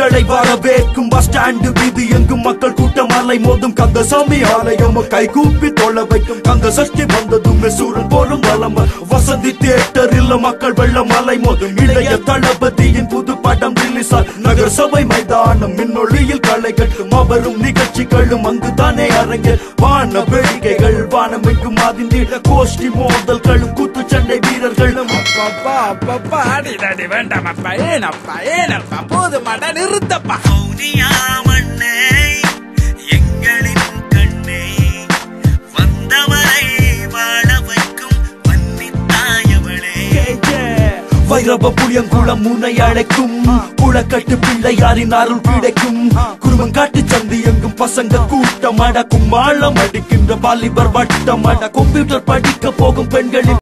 மக்களை வரவேற்கும் bus stand வீதி எங்கும் மக்கள் கூட்டம் அலை மோதும் கந்தசாமி ஆலயம் கைகூப்பி தொழ வைக்கும் கந்த சஷ்டி வந்ததும் சூரன் போலும் வலம் வசந்தி தியேட்டரில் மக்கள் வெள்ளம் அலை மோதும் இளைய தளபதியின் புது படம் ரிலீஸ் நகர சபை மைதானம் மின்னொளியில் களை கட்டும் அவரும் நிகழ்ச்சிகளும் அங்குதானே அரங்க வான வேடிக்கைகள் வானம் எங்கும் அதிர்ந்திட கோஷ்டி மோதல்களும் குத்துச்சண்டை வீரர்களும் அப்பப்பா அப்பப்பா அடிதடி வேண்டாம் அப்பா ஏனப்பா ஏனப்பா போதுமாடா நிறுத்தப்பா மௌனியா மண்ணே எங்களின் கண்ணே வந்தவரை வாழ வைக்கும் மன்னித்தாயவளே வைரவ புளியங்குளம் முனை அழைக்கும் புலக்கட்டு பிள்ளையாரின் அருள் கிடைக்கும் குருமங்காட்டு சந்தி எங்கும் பசங்க கூட்டம் அடக்கும் மாளம் அடிக்கின்ற வாலிபர் வட்டம் அட கம்ப்யூட்டர் படிக்க போகும் பெண்களின்